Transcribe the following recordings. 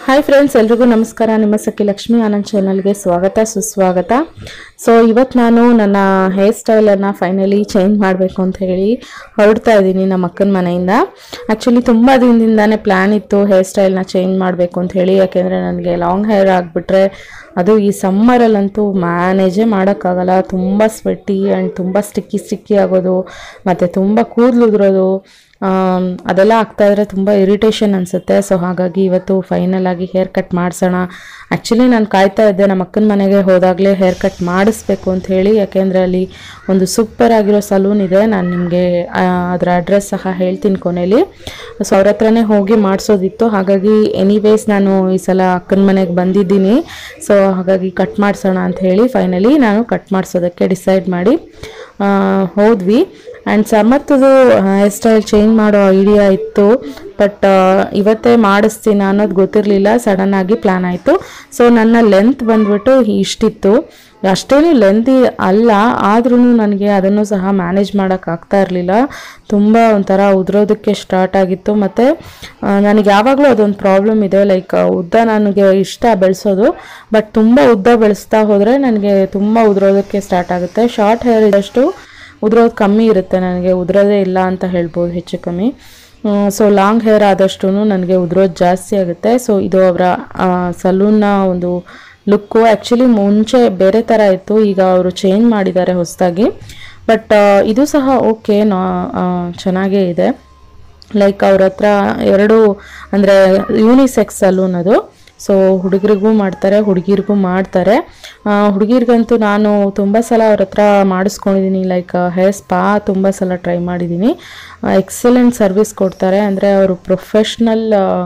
hi friends ಎಲ್ರಿಗೂ ನಮಸ್ಕಾರ ನಿಮ್ಮ ಸಖಿ ಲಕ್ಷ್ಮಿ ಆನಂದ್ ಚಾನಲ್ಗೆ ಸ್ವಾಗತ ಸುಸ್ವಾಗತ ಸೊ ಇವತ್ತು ನಾನು ನನ್ನ ಹೇರ್ ಸ್ಟೈಲನ್ನು ಫೈನಲಿ ಚೇಂಜ್ ಮಾಡಬೇಕು ಅಂತ ಹೇಳಿ ಹೊರಡ್ತಾ ಇದ್ದೀನಿ ನಮ್ಮ ಅಕ್ಕನ ಮನೆಯಿಂದ ಆ್ಯಕ್ಚುಲಿ ತುಂಬ ದಿನದಿಂದಾನೇ ಪ್ಲ್ಯಾನ್ ಇತ್ತು ಹೇರ್ ಸ್ಟೈಲ್ನ ಚೇಂಜ್ ಮಾಡಬೇಕು ಅಂತ ಹೇಳಿ ಯಾಕೆಂದರೆ ನನಗೆ ಲಾಂಗ್ ಹೇರ್ ಆಗಿಬಿಟ್ರೆ ಅದು ಈ ಸಮ್ಮರಲ್ಲಂತೂ ಮ್ಯಾನೇಜೇ ಮಾಡೋಕ್ಕಾಗಲ್ಲ ತುಂಬ ಸ್ವೆಟ್ಟಿ ಆ್ಯಂಡ್ ತುಂಬ ಸ್ಟಿಕ್ಕಿ ಸ್ಟಿಕ್ಕಿ ಆಗೋದು ಮತ್ತು ತುಂಬ ಕೂದಲು ಉದುರೋದು ಆಮ್, ಅದೆಲ್ಲ ಆಗ್ತಾ ಇದ್ರೆ ತುಂಬ ಇರಿಟೇಷನ್ ಅನಿಸುತ್ತೆ ಸೊ ಹಾಗಾಗಿ ಇವತ್ತು ಫೈನಲ್ ಆಗಿ ಹೇರ್ ಕಟ್ ಮಾಡಿಸೋಣ ಆ್ಯಕ್ಚುಲಿ ನಾನು ಕಾಯ್ತಾ ಇದ್ದೆ ನಮ್ಮ ಅಕ್ಕನ ಮನೆಗೆ ಹೋದಾಗಲೇ ಹೇರ್ ಕಟ್ ಮಾಡಿಸ್ಬೇಕು ಅಂತ ಹೇಳಿ ಯಾಕೆಂದರೆ ಅಲ್ಲಿ ಒಂದು ಸೂಪರ್ ಆಗಿರೋ ಸಲೂನ್ ಇದೆ ನಾನು ನಿಮಗೆ ಅದರ ಅಡ್ರೆಸ್ ಸಹ ಹೇಳ್ತೀನಿ ಕೊನೆಯಲ್ಲಿ ಸೊ ಅವ್ರ ಹತ್ರನೇ ಹೋಗಿ ಮಾಡಿಸೋದಿತ್ತು ಹಾಗಾಗಿ ಎನಿವೇಸ್ ನಾನು ಈ ಸಲ ಅಕ್ಕನ ಮನೆಗೆ ಬಂದಿದ್ದೀನಿ ಸೊ ಹಾಗಾಗಿ ಕಟ್ ಮಾಡಿಸೋಣ ಅಂತ ಹೇಳಿ ಫೈನಲಿ ನಾನು ಕಟ್ ಮಾಡಿಸೋದಕ್ಕೆ ಡಿಸೈಡ್ ಮಾಡಿ ಆ, ಹೋದ್ವಿ ಆ್ಯಂಡ್ ಸಮರ್ಥದು ಹೇರ್ ಸ್ಟೈಲ್ ಚೇಂಜ್ ಮಾಡೋ ಐಡಿಯಾ ಇತ್ತು ಬಟ್ ಇವತ್ತೇ ಮಾಡಿಸ್ತೀನಿ ಅನ್ನೋದು ಗೊತ್ತಿರಲಿಲ್ಲ ಸಡನ್ನಾಗಿ ಪ್ಲ್ಯಾನ್ ಆಯಿತು ಸೊ ನನ್ನ ಲೆಂತ್ ಬಂದ್ಬಿಟ್ಟು ಇಷ್ಟಿತ್ತು ಅಷ್ಟೇನು ಲೆಂತಿ ಅಲ್ಲ ಆದ್ರೂ ನನಗೆ ಅದನ್ನು ಸಹ ಮ್ಯಾನೇಜ್ ಮಾಡೋಕ್ಕಾಗ್ತಾ ಇರಲಿಲ್ಲ ತುಂಬ ಒಂಥರ ಉದುರೋದಕ್ಕೆ ಸ್ಟಾರ್ಟ್ ಆಗಿತ್ತು ಮತ್ತು ನನಗೆ ಯಾವಾಗಲೂ ಅದೊಂದು ಪ್ರಾಬ್ಲಮ್ ಇದೆ ಲೈಕ್ ಉದ್ದ ನನಗೆ ಇಷ್ಟ ಬೆಳೆಸೋದು ಬಟ್ ತುಂಬ ಉದ್ದ ಬೆಳೆಸ್ತಾ ಹೋದರೆ ನನಗೆ ತುಂಬ ಉದುರೋದಕ್ಕೆ ಸ್ಟಾರ್ಟ್ ಆಗುತ್ತೆ ಶಾರ್ಟ್ ಹೇರ್ ಇದ್ದಷ್ಟು ಉದುರೋದು ಕಮ್ಮಿ ಇರುತ್ತೆ ನನಗೆ ಉದುರೋದೇ ಇಲ್ಲ ಅಂತ ಹೇಳ್ಬೋದು ಹೆಚ್ಚು ಕಮ್ಮಿ ಸೊ ಲಾಂಗ್ ಹೇರ್ ಆದಷ್ಟು ನನಗೆ ಉದುರೋದು ಜಾಸ್ತಿ ಆಗುತ್ತೆ ಸೊ ಇದು ಅವರ ಸಲೂನ್ನ ಒಂದು ಲುಕ್ಕು ಆ್ಯಕ್ಚುಲಿ ಮುಂಚೆ ಬೇರೆ ಥರ ಇತ್ತು ಈಗ ಅವರು ಚೇಂಜ್ ಮಾಡಿದ್ದಾರೆ ಹೊಸದಾಗಿ ಬಟ್ ಇದು ಸಹ ಓಕೆ ನಾ ಆ, ಚೆನ್ನಾಗೇ ಇದೆ ಲೈಕ್ ಅವ್ರ ಹತ್ರ ಎರಡು ಅಂದರೆ ಯೂನಿಸೆಕ್ಸ್ ಸಲೂನ್ ಅದು ಸೊ ಹುಡುಗರಿಗೂ ಮಾಡ್ತಾರೆ ಹುಡುಗಿರಿಗೂ ಮಾಡ್ತಾರೆ ಹುಡುಗಿರಿಗಂತೂ ನಾನು ತುಂಬ ಸಲ ಅವ್ರ ಹತ್ರ ಮಾಡಿಸ್ಕೊಂಡಿದ್ದೀನಿ ಲೈಕ್ ಹೇರ್ ಸ್ಪಾ ತುಂಬ ಸಲ ಟ್ರೈ ಮಾಡಿದ್ದೀನಿ ಎಕ್ಸಲೆಂಟ್ ಸರ್ವಿಸ್ ಕೊಡ್ತಾರೆ ಅಂದರೆ ಅವರು ಪ್ರೊಫೆಷ್ನಲ್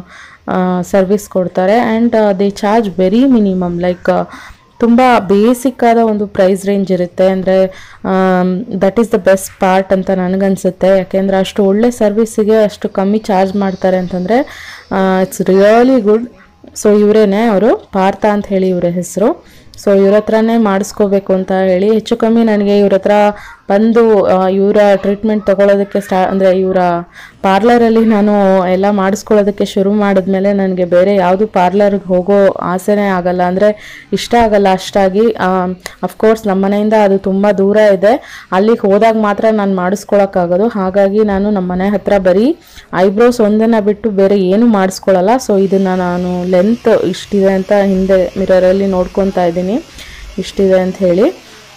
ಸರ್ವಿಸ್ ಕೊಡ್ತಾರೆ and they charge very minimum like ತುಂಬ ಬೇಸಿಕ್ ಆದ ಒಂದು ಪ್ರೈಸ್ ರೇಂಜ್ ಇರುತ್ತೆ ಅಂದರೆ that is the best part ಅಂತ ನನಗನ್ಸುತ್ತೆ ಯಾಕೆಂದರೆ ಅಷ್ಟು ಒಳ್ಳೆ ಸರ್ವಿಸಿಗೆ ಅಷ್ಟು ಕಮ್ಮಿ ಚಾರ್ಜ್ ಮಾಡ್ತಾರೆ ಅಂತಂದರೆ ಇಟ್ಸ್ ರಿಯಲಿ ಗುಡ್ ಸೊ ಇವರೇನೆ ಅವರು ಪಾರ್ಥ ಅಂತ ಹೇಳಿ ಇವರ ಹೆಸರು ಸೊ ಇವ್ರ ಹತ್ರನೇ ಮಾಡಿಸ್ಕೋಬೇಕು ಅಂತ ಹೇಳಿ ಹೆಚ್ಚು ಕಮ್ಮಿ ನನಗೆ ಇವ್ರ ಹತ್ರ ಬಂದು ಇವರ ಟ್ರೀಟ್ಮೆಂಟ್ ತಗೊಳ್ಳೋದಕ್ಕೆ ಸ್ಟಾ ಅಂದರೆ ಇವರ ಪಾರ್ಲರಲ್ಲಿ ನಾನು ಎಲ್ಲ ಮಾಡಿಸ್ಕೊಳ್ಳೋದಕ್ಕೆ ಶುರು ಮಾಡಿದ್ಮೇಲೆ ನನಗೆ ಬೇರೆ ಯಾವುದು ಪಾರ್ಲರ್ಗೆ ಹೋಗೋ ಆಸೆನೇ ಆಗಲ್ಲ ಅಂದರೆ ಇಷ್ಟ ಆಗಲ್ಲ ಅಷ್ಟಾಗಿ ಅಫ್ಕೋರ್ಸ್ ನಮ್ಮ ಮನೆಯಿಂದ ಅದು ತುಂಬ ದೂರ ಇದೆ ಅಲ್ಲಿಗೆ ಹೋದಾಗ ಮಾತ್ರ ನಾನು ಮಾಡಿಸ್ಕೊಳಕ್ಕಾಗೋದು ಹಾಗಾಗಿ ನಾನು ನಮ್ಮ ಮನೆ ಹತ್ರ ಬರೀ ಐಬ್ರೋಸ್ ಒಂದನ್ನು ಬಿಟ್ಟು ಬೇರೆ ಏನು ಮಾಡಿಸ್ಕೊಳ್ಳಲ್ಲ ಸೊ ಇದನ್ನು ನಾನು ಲೆಂತ್ ಇಷ್ಟಿದೆ ಅಂತ ಹಿಂದೆ ಮಿರರಲ್ಲಿ ನೋಡ್ಕೊತಾ ಇದ್ದೀನಿ ಇಷ್ಟಿದೆ ಅಂತ ಹೇಳಿ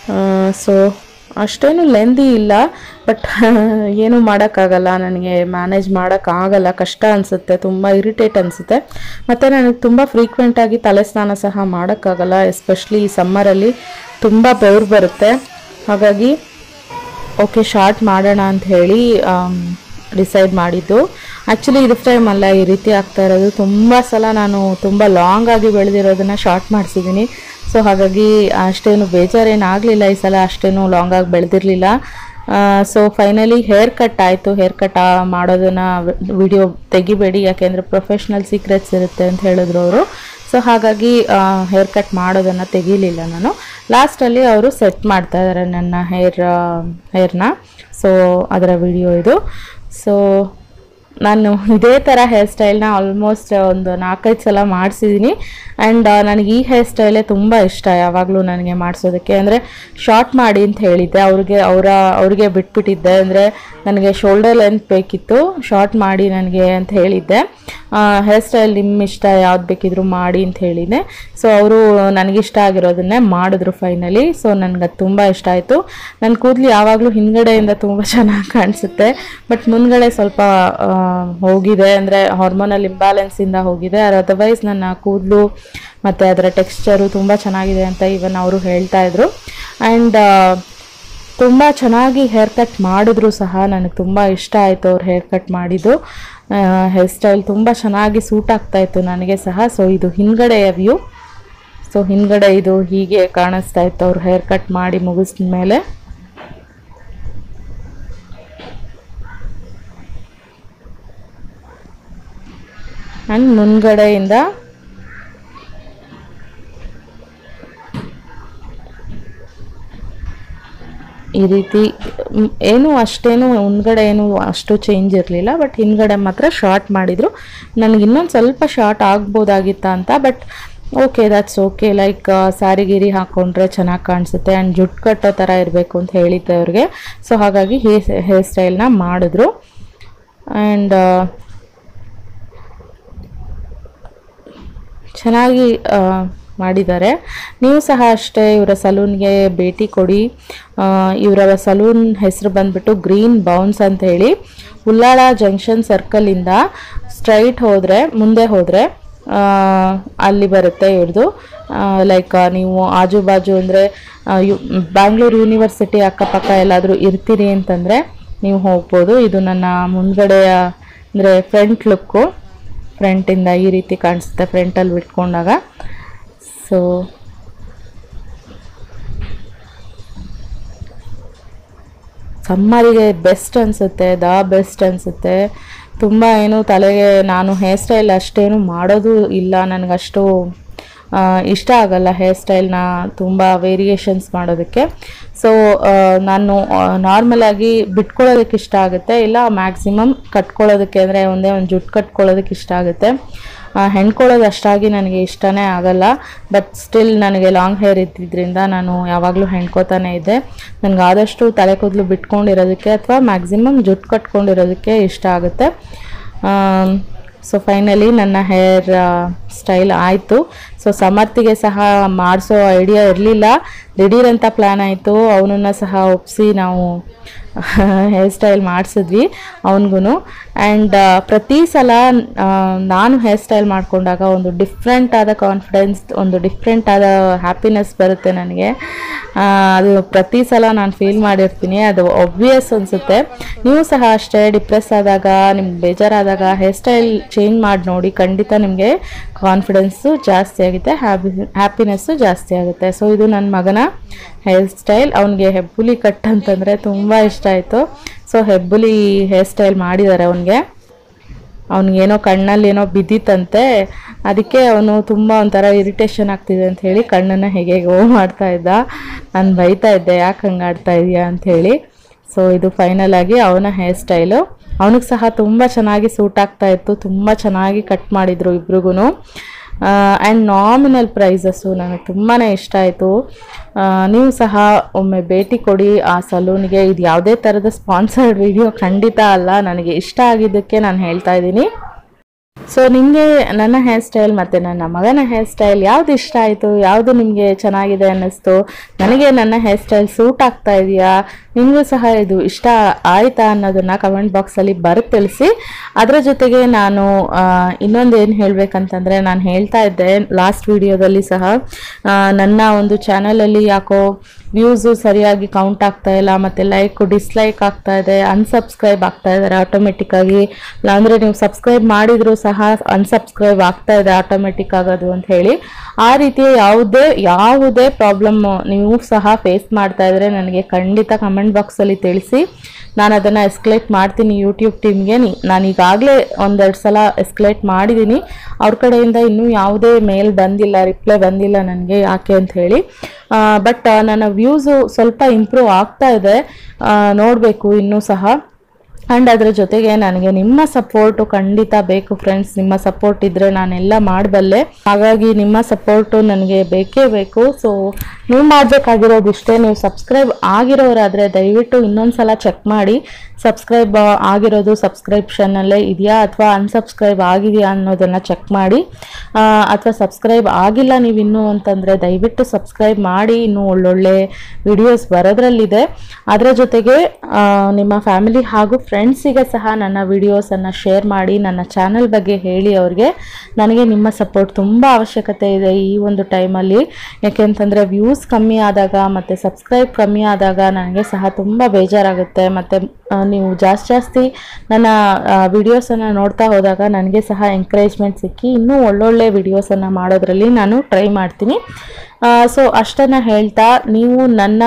ಸೊ ಅಷ್ಟೇನು ಲೆಂದಿ ಇಲ್ಲ ಬಟ್ ಏನೂ ಮಾಡೋಕ್ಕಾಗಲ್ಲ ನನಗೆ ಮ್ಯಾನೇಜ್ ಮಾಡೋಕ್ಕಾಗಲ್ಲ ಕಷ್ಟ ಅನಿಸುತ್ತೆ ತುಂಬ ಇರಿಟೇಟ್ ಅನಿಸುತ್ತೆ ಮತ್ತು ನನಗೆ ತುಂಬ ಫ್ರೀಕ್ವೆಂಟಾಗಿ ತಲೆ ಸ್ನಾನ ಸಹ ಮಾಡೋಕ್ಕಾಗಲ್ಲ ಎಸ್ಪೆಷಲಿ ಈ ಸಮ್ಮರಲ್ಲಿ ತುಂಬ ಬೆವರು ಬರುತ್ತೆ ಹಾಗಾಗಿ ಓಕೆ ಶಾರ್ಟ್ ಮಾಡೋಣ ಅಂತ ಹೇಳಿ ಡಿಸೈಡ್ ಮಾಡಿದ್ದು ಆ್ಯಕ್ಚುಲಿ ಇದು ಟೈಮ್ ಅಲ್ಲ ಈ ರೀತಿ ಆಗ್ತಾ ಇರೋದು ತುಂಬ ಸಲ ನಾನು ತುಂಬ ಲಾಂಗ್ ಆಗಿ ಬೆಳೆದಿರೋದನ್ನ ಶಾರ್ಟ್ ಮಾಡಿಸಿದ್ದೀನಿ ಸೊ ಹಾಗಾಗಿ ಅಷ್ಟೇನು ಬೇಜಾರೇನು ಆಗಲಿಲ್ಲ ಈ ಸಲ ಅಷ್ಟೇನು ಲಾಂಗ್ ಆಗಿ ಬೆಳೆದಿರಲಿಲ್ಲ ಸೊ ಫೈನಲಿ ಹೇರ್ ಕಟ್ ಆಯಿತು ಹೇರ್ ಕಟ್ ಮಾಡೋದನ್ನ ವಿಡಿಯೋ ತೆಗಿಬೇಡಿ ಯಾಕೆಂದರೆ ಪ್ರೊಫೆಷ್ನಲ್ ಸೀಕ್ರೆಟ್ಸ್ ಇರುತ್ತೆ ಅಂತ ಹೇಳಿದ್ರು ಅವರು ಸೊ ಹಾಗಾಗಿ ಹೇರ್ ಕಟ್ ಮಾಡೋದನ್ನು ತೆಗಿಲಿಲ್ಲ ನಾನು ಲಾಸ್ಟಲ್ಲಿ ಅವರು ಸೆಟ್ ಮಾಡ್ತಾ ಇದ್ದಾರೆ ನನ್ನ ಹೇರ್ ಹೇರ್ನ ಸೊ ಅದರ ವಿಡಿಯೋ ಇದು ಸೊ ನಾನು ಇದೇ ಥರ ಹೇರ್ ಸ್ಟೈಲ್ನ ಆಲ್ಮೋಸ್ಟ್ ಒಂದು ನಾಲ್ಕೈದು ಸಲ ಮಾಡಿಸಿದ್ದೀನಿ ಆ್ಯಂಡ್ ನನಗೆ ಈ ಹೇರ್ ಸ್ಟೈಲೇ ತುಂಬ ಇಷ್ಟ ಯಾವಾಗಲೂ ನನಗೆ ಮಾಡಿಸೋದಕ್ಕೆ ಅಂದರೆ ಶಾರ್ಟ್ ಮಾಡಿ ಅಂತ ಹೇಳಿದ್ದೆ ಅವ್ರಿಗೆ ಅವರ ಅವ್ರಿಗೆ ಬಿಟ್ಬಿಟ್ಟಿದ್ದೆ ಅಂದರೆ ನನಗೆ ಶೋಲ್ಡರ್ ಲೆಂತ್ ಬೇಕಿತ್ತು ಶಾರ್ಟ್ ಮಾಡಿ ನನಗೆ ಅಂತ ಹೇಳಿದ್ದೆ ಹೇರ್ ಸ್ಟೈಲ್ ನಿಮ್ಮ ಇಷ್ಟ ಯಾವ್ದು ಬೇಕಿದ್ರು ಮಾಡಿ ಅಂತ ಹೇಳಿದ್ದೆ ಸೊ ಅವರು ನನಗಿಷ್ಟ ಆಗಿರೋದನ್ನೇ ಮಾಡಿದ್ರು ಫೈನಲಿ ಸೊ ನನಗೆ ಅದು ತುಂಬ ಇಷ್ಟ ಆಯಿತು ನನ್ನ ಕೂದಲು ಯಾವಾಗಲೂ ಹಿಂದ್ಗಡೆಯಿಂದ ತುಂಬ ಚೆನ್ನಾಗಿ ಕಾಣಿಸುತ್ತೆ ಬಟ್ ಮುಂದ್ಗಡೆ ಸ್ವಲ್ಪ ಆ, ಹೋಗಿದೆ ಅಂದರೆ ಹಾರ್ಮೋನಲ್ ಇಂಬ್ಯಾಲೆನ್ಸಿಂದ ಹೋಗಿದೆ ಅದರ್ವೈಸ್ ನನ್ನ ಕೂದಲು ಮತ್ತು ಅದರ ಟೆಕ್ಸ್ಚರು ತುಂಬ ಚೆನ್ನಾಗಿದೆ ಅಂತ ಇವನ್ ಅವರು ಹೇಳ್ತಾ ಇದ್ರು ಆ್ಯಂಡ್ ತುಂಬ ಚೆನ್ನಾಗಿ ಹೇರ್ ಕಟ್ ಮಾಡಿದ್ರು ಸಹ ನನಗೆ ತುಂಬ ಇಷ್ಟ ಆಯಿತು ಅವ್ರು ಹೇರ್ ಕಟ್ ಮಾಡಿದ್ದು ಹೇರ್ ಸ್ಟೈಲ್ ತುಂಬ ಚೆನ್ನಾಗಿ ಸೂಟ್ ಆಗ್ತಾ ಇತ್ತು ನನಗೆ ಸಹ ಸೊ ಇದು ಹಿಂದ್ಗಡೆಯ ವ್ಯೂ ಸೊ ಹಿಂದ್ಗಡೆ ಇದು ಹೀಗೆ ಕಾಣಿಸ್ತಾ ಇತ್ತು ಅವ್ರು ಹೇರ್ ಕಟ್ ಮಾಡಿ ಮುಗಿಸಿದ ಮೇಲೆ ಆ್ಯಂಡ್ ಮುಂದ್ಗಡೆಯಿಂದ ಈ ರೀತಿ ಮ್, ಏನು ಅಷ್ಟೇನು ಮುಂದ್ಗಡೆ ಏನು ಅಷ್ಟು ಚೇಂಜ್ ಇರಲಿಲ್ಲ ಬಟ್ ಹಿಂದ್ಗಡೆ ಮಾತ್ರ ಶಾರ್ಟ್ ಮಾಡಿದರು ನನಗೆ ಇನ್ನೊಂದು ಸ್ವಲ್ಪ ಶಾರ್ಟ್ ಆಗ್ಬೋದಾಗಿತ್ತಾ ಅಂತ but okay that's okay like sari ಗಿರಿ ಹಾಕ್ಕೊಂಡ್ರೆ ಚೆನ್ನಾಗಿ ಕಾಣಿಸುತ್ತೆ ಆ್ಯಂಡ್ ಜುಟ್ಟು ಕಟ್ಟೋ ಥರ ಇರಬೇಕು ಅಂತ ಹೇಳಿದ್ದೆ ಅವ್ರಿಗೆ ಸೊ ಹಾಗಾಗಿ ಹೇ ಹೇರ್ ಸ್ಟೈಲ್ನ ಮಾಡಿದ್ರು ಆ್ಯಂಡ್ ಚೆನ್ನಾಗಿ ಆ, ಮಾಡಿದ್ದಾರೆ ನೀವು ಸಹ ಅಷ್ಟೇ ಇವರ ಸಲೂನ್ಗೆ ಭೇಟಿ ಕೊಡಿ ಆ, ಇವರ ಸಲೂನ್ ಹೆಸರು ಬಂದ್ಬಿಟ್ಟು ಗ್ರೀನ್ ಬೌನ್ಸ್ ಅಂತ ಹೇಳಿ ಉಲ್ಲಾಳ ಜಂಕ್ಷನ್ ಸರ್ಕಲಿಂದ ಸ್ಟ್ರೈಟ್ ಹೋದರೆ ಮುಂದೆ ಹೋದರೆ ಅಲ್ಲಿ ಬರುತ್ತೆ ಇವ್ರದ್ದು ಲೈಕ್ ನೀವು ಆಜು ಬಾಜು ಅಂದರೆ ಬ್ಯಾಂಗ್ಳೂರು ಯೂನಿವರ್ಸಿಟಿ ಅಕ್ಕಪಕ್ಕ ಎಲ್ಲಾದರೂ ಇರ್ತೀರಿ ಅಂತಂದರೆ ನೀವು ಹೋಗ್ಬೋದು ಇದು ನನ್ನ ಮುಂದ್ಗಡೆಯ ಅಂದರೆ ಫ್ರಂಟ್ ಲುಕ್ಕು ಫ್ರಂಟಿಂದ ಈ ರೀತಿ ಕಾಣಿಸುತ್ತೆ ಫ್ರಂಟಲ್ಲಿ ಬಿಟ್ಕೊಂಡಾಗ ಸೊ ಸಮ್ಮರಿಗೆ ಬೆಸ್ಟ್ ಅನಿಸುತ್ತೆ ದ ಬೆಸ್ಟ್ ಅನಿಸುತ್ತೆ ತುಂಬ ಏನು ತಲೆಗೆ ನಾನು ಹೇರ್ ಸ್ಟೈಲ್ ಅಷ್ಟೇನು ಮಾಡೋದು ಇಲ್ಲ ನನಗಷ್ಟು ಆ, ಇಷ್ಟ ಆಗಲ್ಲ ಹೇರ್ ಸ್ಟೈಲ್ನ ತುಂಬ ವೇರಿಯೇಷನ್ಸ್ ಮಾಡೋದಕ್ಕೆ ಸೊ ನಾನು ನಾರ್ಮಲಾಗಿ ಬಿಟ್ಕೊಳ್ಳೋದಕ್ಕೆ ಇಷ್ಟ ಆಗುತ್ತೆ ಇಲ್ಲ ಮ್ಯಾಕ್ಸಿಮಮ್ ಕಟ್ಕೊಳ್ಳೋದಕ್ಕೆ ಅಂದರೆ ಒಂದೇ ಒಂದು ಜುಟ್ಟು ಕಟ್ಕೊಳ್ಳೋದಕ್ಕೆ ಇಷ್ಟ ಆಗುತ್ತೆ ಆ, ಹೆಣ್ಕೊಳ್ಳೋದು ಅಷ್ಟಾಗಿ ನನಗೆ ಇಷ್ಟನೇ ಆಗಲ್ಲ ಬಟ್ ಸ್ಟಿಲ್ ನನಗೆ ಲಾಂಗ್ ಹೇರ್ ಇದ್ದಿದ್ದರಿಂದ ನಾನು ಯಾವಾಗಲೂ ಹೆಣ್ಕೋತಾನೆ ಇದ್ದೆ ನನಗೆ ಆದಷ್ಟು ತಲೆ ಕೂದಲು ಬಿಟ್ಕೊಂಡಿರೋದಕ್ಕೆ ಅಥವಾ ಮ್ಯಾಕ್ಸಿಮಮ್ ಜುಟ್ಟು ಕಟ್ಕೊಂಡಿರೋದಕ್ಕೆ ಇಷ್ಟ ಆಗುತ್ತೆ ಸೊ ಫೈನಲಿ ನನ್ನ ಹೇರ್ ಸ್ಟೈಲ್ ಆಯಿತು ಸೊ ಸಮರ್ಥಿಗೆ ಸಹ ಮಾಡಿಸೋ ಐಡಿಯಾ ಇರಲಿಲ್ಲ ದಿಢೀರ್ ಅಂತ ಪ್ಲ್ಯಾನ್ ಆಯಿತು ಅವನನ್ನು ಸಹ ಒಪ್ಪಿಸಿ ನಾವು ಹೇರ್ ಸ್ಟೈಲ್ ಮಾಡಿಸಿದ್ವಿ ಅವನಿಗೂ ಆ್ಯಂಡ್ ಪ್ರತಿ ಸಲ ಆ, ನಾನು ಹೇರ್ ಸ್ಟೈಲ್ ಮಾಡಿಕೊಂಡಾಗ ಒಂದು ಡಿಫ್ರೆಂಟ್ ಆದ ಕಾನ್ಫಿಡೆನ್ಸ್ ಒಂದು ಡಿಫ್ರೆಂಟ್ ಆದ ಹ್ಯಾಪಿನೆಸ್ ಬರುತ್ತೆ ನನಗೆ ಆ, ಅದು ಪ್ರತಿ ಸಲ ನಾನು ಫೀಲ್ ಮಾಡಿರ್ತೀನಿ ಅದು ಒಬ್ವಿಯಸ್ ಅನಿಸುತ್ತೆ ನೀವು ಸಹ ಅಷ್ಟೇ ಡಿಪ್ರೆಸ್ ಆದಾಗ ನಿಮ್ಗೆ ಬೇಜಾರಾದಾಗ ಹೇರ್ ಸ್ಟೈಲ್ ಚೇಂಜ್ ಮಾಡಿ ನೋಡಿ ಖಂಡಿತ ನಿಮಗೆ ಕಾನ್ಫಿಡೆನ್ಸು ಜಾಸ್ತಿ ಆಗುತ್ತೆ ಹ್ಯಾಪಿ ಹ್ಯಾಪಿನೆಸ್ಸು ಜಾಸ್ತಿ ಆಗುತ್ತೆ ಸೊ ಇದು ನನ್ನ ಮಗನ ಹೇರ್ ಸ್ಟೈಲ್ ಅವನಿಗೆ ಹೆಬ್ಬುಲಿ ಕಟ್ ಅಂತಂದರೆ ತುಂಬ ಇಷ್ಟ ಆಯಿತು ಸೊ ಹೆಬ್ಬುಲಿ ಹೇರ್ ಸ್ಟೈಲ್ ಮಾಡಿದ್ದಾರೆ ಅವನಿಗೆ ಅವನಿಗೇನೋ ಕಣ್ಣಲ್ಲಿ ಏನೋ ಬಿದ್ದಿತ್ತಂತೆ ಅದಕ್ಕೆ ಅವನು ತುಂಬ ಒಂಥರ ಇರಿಟೇಷನ್ ಆಗ್ತಿದೆ ಅಂತ ಹೇಳಿ ಕಣ್ಣನ್ನು ಹೇಗೆ ಗೋ ಮಾಡ್ತಾ ಇದ್ದ ನಾನು ಬೈತಾ ಇದ್ದೆ ಯಾಕೆ ಹಂಗೆ ಆಡ್ತಾ ಇದೆಯಾ ಅಂಥೇಳಿ ಸೊ ಇದು ಫೈನಲ್ ಆಗಿ ಅವನ ಹೇರ್ ಸ್ಟೈಲು ಅವನಿಗೆ ಸಹ ತುಂಬ ಚೆನ್ನಾಗಿ ಸೂಟ್ ಆಗ್ತಾ ಇತ್ತು ತುಂಬ ಚೆನ್ನಾಗಿ ಕಟ್ ಮಾಡಿದರು ಇಬ್ರಿಗೂ ಆ್ಯಂಡ್ ನಾಮಿನಲ್ ಪ್ರೈಸಸ್ಸು ನನಗೆ ತುಂಬಾ ಇಷ್ಟ ಆಯಿತು ನೀವು ಸಹ ಒಮ್ಮೆ ಭೇಟಿ ಕೊಡಿ ಆ ಸಲೂನ್ಗೆ ಇದು ಯಾವುದೇ ಥರದ ಸ್ಪಾನ್ಸರ್ಡ್ ವಿಡಿಯೋ ಖಂಡಿತ ಅಲ್ಲ ನನಗೆ ಇಷ್ಟ ಆಗಿದ್ದಕ್ಕೆ ನಾನು ಹೇಳ್ತಾ ಇದ್ದೀನಿ ಸೊ ನಿಮಗೆ ನನ್ನ ಹೇರ್ ಸ್ಟೈಲ್ ಮತ್ತು ನನ್ನ ಮಗನ ಹೇರ್ ಸ್ಟೈಲ್ ಯಾವ್ದು ಇಷ್ಟ ಆಯಿತು ಯಾವುದು ನಿಮಗೆ ಚೆನ್ನಾಗಿದೆ ಅನ್ನಿಸ್ತು ನನಗೆ ನನ್ನ ಹೇರ್ ಸ್ಟೈಲ್ ಸೂಟ್ ಆಗ್ತಾ ಇದೆಯಾ ನಿಮಗೂ ಸಹ ಇದು ಇಷ್ಟ ಆಯಿತಾ ಅನ್ನೋದನ್ನು ಕಮೆಂಟ್ ಬಾಕ್ಸಲ್ಲಿ ಬರೆದು ತಿಳಿಸಿ ಅದರ ಜೊತೆಗೆ ನಾನು ಇನ್ನೊಂದು ಏನು ಹೇಳಬೇಕಂತಂದರೆ ನಾನು ಹೇಳ್ತಾ ಇದ್ದೆ ಲಾಸ್ಟ್ ವಿಡಿಯೋದಲ್ಲಿ ಸಹ ಆ, ನನ್ನ ಒಂದು ಚಾನಲಲ್ಲಿ ಯಾಕೋ ವ್ಯೂಸು ಸರಿಯಾಗಿ ಕೌಂಟ್ ಆಗ್ತಾ ಇಲ್ಲ ಮತ್ತು ಲೈಕ್ ಡಿಸ್ಲೈಕ್ ಆಗ್ತಾ ಇದೆ ಅನ್ಸಬ್ಸ್ಕ್ರೈಬ್ ಆಗ್ತಾ ಇದ್ದಾರೆ ಆಟೋಮೆಟಿಕ್ಕಾಗಿ ಇಲ್ಲಾಂದರೆ ನೀವು ಸಬ್ಸ್ಕ್ರೈಬ್ ಮಾಡಿದರೂ ಸಹ ಅನ್ಸಬ್ಸ್ಕ್ರೈಬ್ ಆಗ್ತಾ ಇದೆ ಆಟೋಮೆಟಿಕ್ ಆಗೋದು ಅಂತ ಹೇಳಿ ಆ ರೀತಿಯ ಯಾವುದೇ ಯಾವುದೇ ಪ್ರಾಬ್ಲಮ್ ನೀವು ಸಹ ಫೇಸ್ ಮಾಡ್ತಾ ಇದ್ರೆ ನನಗೆ ಖಂಡಿತ ಕಮೆಂಟ್ ಬಾಕ್ಸಲ್ಲಿ ತಿಳಿಸಿ ನಾನು ಅದನ್ನು ಎಸ್ಕಲೇಟ್ ಮಾಡ್ತೀನಿ ಯೂಟ್ಯೂಬ್ ಟೀಮ್ಗೆ ನಾನು ಈಗಾಗಲೇ ಒಂದೆರಡು ಸಲ ಎಸ್ಕಲೇಟ್ ಮಾಡಿದ್ದೀನಿ ಅವ್ರ ಕಡೆಯಿಂದ ಇನ್ನೂ ಯಾವುದೇ ಮೇಲ್ ಬಂದಿಲ್ಲ ರಿಪ್ಲೈ ಬಂದಿಲ್ಲ ನನಗೆ ಯಾಕೆ ಅಂತ ಹೇಳಿ ಬಟ್ ನನ್ನ ವ್ಯೂಸು ಸ್ವಲ್ಪ ಇಂಪ್ರೂವ್ ಆಗ್ತಾ ಇದೆ ನೋಡಬೇಕು ಇನ್ನೂ ಸಹ ಆ್ಯಂಡ್ ಅದ್ರ ಜೊತೆಗೆ ನನಗೆ ನಿಮ್ಮ ಸಪೋರ್ಟು ಖಂಡಿತ ಬೇಕು ಫ್ರೆಂಡ್ಸ್ ನಿಮ್ಮ ಸಪೋರ್ಟ್ ಇದ್ದರೆ ನಾನೆಲ್ಲ ಮಾಡಬಲ್ಲೆ ಹಾಗಾಗಿ ನಿಮ್ಮ ಸಪೋರ್ಟು ನನಗೆ ಬೇಕೇ ಬೇಕು ಸೊ ನೀವು ಮಾಡಬೇಕಾಗಿರೋದು ಇಷ್ಟೇ ನೀವು ಸಬ್ಸ್ಕ್ರೈಬ್ ಆಗಿರೋರಾದರೆ ದಯವಿಟ್ಟು ಇನ್ನೊಂದು ಸಲ ಚೆಕ್ ಮಾಡಿ ಸಬ್ಸ್ಕ್ರೈಬ್ ಆಗಿರೋದು ಸಬ್ಸ್ಕ್ರಿಪ್ಷನಲ್ಲೇ ಇದೆಯಾ ಅಥವಾ ಅನ್ಸಬ್ಸ್ಕ್ರೈಬ್ ಆಗಿದೆಯಾ ಅನ್ನೋದನ್ನು ಚೆಕ್ ಮಾಡಿ ಅಥವಾ ಸಬ್ಸ್ಕ್ರೈಬ್ ಆಗಿಲ್ಲ ನೀವು ಇನ್ನೂ ಅಂತಂದರೆ ದಯವಿಟ್ಟು ಸಬ್ಸ್ಕ್ರೈಬ್ ಮಾಡಿ ಇನ್ನೂ ಒಳ್ಳೊಳ್ಳೆ ವಿಡಿಯೋಸ್ ಬರೋದ್ರಲ್ಲಿದೆ ಅದರ ಜೊತೆಗೆ ಆ, ನಿಮ್ಮ ಫ್ಯಾಮಿಲಿ ಹಾಗೂ ಫ್ರೆಂಡ್ಸಿಗೆ ಸಹ ನನ್ನ ವಿಡಿಯೋಸನ್ನು ಶೇರ್ ಮಾಡಿ ನನ್ನ ಚಾನಲ್ ಬಗ್ಗೆ ಹೇಳಿ ಅವ್ರಿಗೆ ನನಗೆ ನಿಮ್ಮ ಸಪೋರ್ಟ್ ತುಂಬ ಅವಶ್ಯಕತೆ ಇದೆ ಈ ಒಂದು ಟೈಮಲ್ಲಿ ಯಾಕೆಂತಂದರೆ ವ್ಯೂಸ್ ಕಮ್ಮಿ ಆದಾಗ ಮತ್ತು ಸಬ್ಸ್ಕ್ರೈಬ್ ಕಮ್ಮಿ ಆದಾಗ ನನಗೆ ಸಹ ತುಂಬ ಬೇಜಾರಾಗುತ್ತೆ ಮತ್ತು ನೀವು ಜಾಸ್ತಿ ಜಾಸ್ತಿ ನನ್ನ ವಿಡಿಯೋಸನ್ನು ನೋಡ್ತಾ ಹೋದಾಗ ನನಗೆ ಸಹ ಎಂಕರೇಜ್ಮೆಂಟ್ ಸಿಕ್ಕಿ ಇನ್ನೂ ಒಳ್ಳೊಳ್ಳೆ ವಿಡಿಯೋಸನ್ನು ಮಾಡೋದ್ರಲ್ಲಿ ನಾನು ಟ್ರೈ ಮಾಡ್ತೀನಿ ಸೊ ಅಷ್ಟನ್ನು ಹೇಳ್ತಾ ನೀವು ನನ್ನ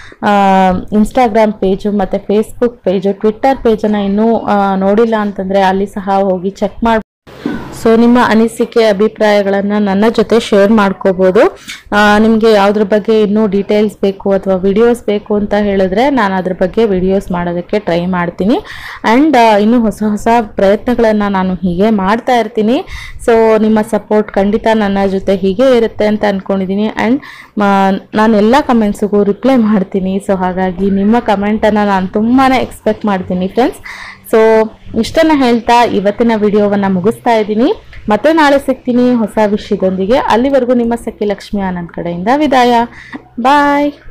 ಇನ್ಸ್ಟಾಗ್ರಾಮ್ ಪೇಜು ಮತ್ತು ಫೇಸ್ಬುಕ್ ಪೇಜು ಟ್ವಿಟ್ಟರ್ ಪೇಜನ್ನು ಇನ್ನೂ ಆ, ನೋಡಿಲ್ಲ ಅಂತಂದರೆ ಅಲ್ಲಿ ಸಹ ಹೋಗಿ ಚೆಕ್ ಮಾಡಿ ಸೊ ನಿಮ್ಮ ಅನಿಸಿಕೆ ಅಭಿಪ್ರಾಯಗಳನ್ನು ನನ್ನ ಜೊತೆ ಶೇರ್ ಮಾಡ್ಕೋಬೋದು ನಿಮಗೆ ಯಾವುದ್ರ ಬಗ್ಗೆ ಇನ್ನೂ ಡೀಟೇಲ್ಸ್ ಬೇಕು ಅಥವಾ ವಿಡಿಯೋಸ್ ಬೇಕು ಅಂತ ಹೇಳಿದ್ರೆ ನಾನು ಅದ್ರ ಬಗ್ಗೆ ವಿಡಿಯೋಸ್ ಮಾಡೋದಕ್ಕೆ ಟ್ರೈ ಮಾಡ್ತೀನಿ ಆ್ಯಂಡ್ ಇನ್ನೂ ಹೊಸ ಹೊಸ ಪ್ರಯತ್ನಗಳನ್ನು ನಾನು ಹೀಗೆ ಮಾಡ್ತಾ ಇರ್ತೀನಿ ಸೊ ನಿಮ್ಮ ಸಪೋರ್ಟ್ ಖಂಡಿತ ನನ್ನ ಜೊತೆ ಹೀಗೆ ಇರುತ್ತೆ ಅಂತ ಅಂದ್ಕೊಂಡಿದ್ದೀನಿ ಆ್ಯಂಡ್ ನಾನು ಎಲ್ಲ ಕಮೆಂಟ್ಸಿಗೂ ರಿಪ್ಲೈ ಮಾಡ್ತೀನಿ ಸೊ ಹಾಗಾಗಿ ನಿಮ್ಮ ಕಮೆಂಟನ್ನು ನಾನು ತುಂಬಾ ಎಕ್ಸ್ಪೆಕ್ಟ್ ಮಾಡ್ತೀನಿ ಫ್ರೆಂಡ್ಸ್ ಸೊ ಇಷ್ಟನ್ನು ಹೇಳ್ತಾ ಇವತ್ತಿನ ವಿಡಿಯೋವನ್ನು ಮುಗಿಸ್ತಾ ಇದ್ದೀನಿ ಮತ್ತೆ ನಾಳೆ ಸಿಗ್ತೀನಿ ಹೊಸ ವಿಷಯದೊಂದಿಗೆ ಅಲ್ಲಿವರೆಗೂ ನಿಮ್ಮ ಸಖಿ ಲಕ್ಷ್ಮಿ ಆನಂದ್ ಕಡೆಯಿಂದ ವಿದಾಯ ಬಾಯ್